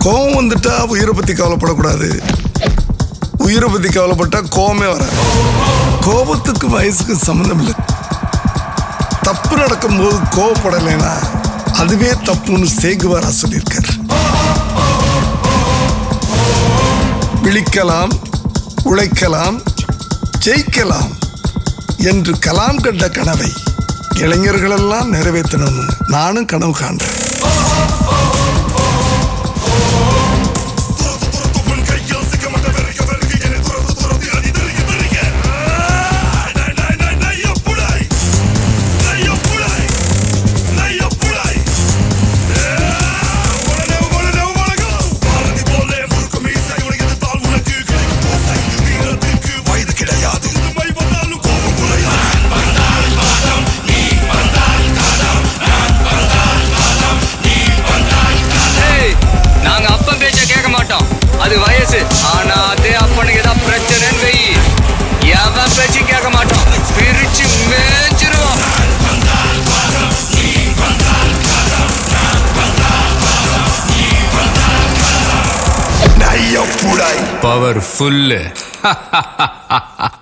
கோவம் வந்துட்டா உயிரை பத்தி கவலைப்படக்கூடாது உயிரை பத்தி கவலைப்பட்டா கோவமே வர கோபத்துக்கு வயசுக்கு சம்மந்தம் இல்லை தப்பு நடக்கும்போது கோவப்படலைன்னா அதுவே தப்புன்னு சேகுவாரா சொல்லியிருக்காரு விழிக்கலாம் உழைக்கலாம் ஜெயிக்கலாம் என்று கலாம் கண்ட கனவை இளைஞர்களெல்லாம் நிறைவேற்றணும்னு நானும் கனவு காண்றேன் கிடையாது கோபம் குறையாது ஏய், நாங்க அப்பன் பேச்ச கேட்க மாட்டோம் அது வயசு ஆனா அதே அப்பனுக்கு ஏதாவது பிரச்சனைன்னு வை எவன் பேச்சும் கேட்க மாட்டோம் பிரிச்சு மேய்ச்சிருவோம் நையப்புடாய் பவர் ஃபுல்லு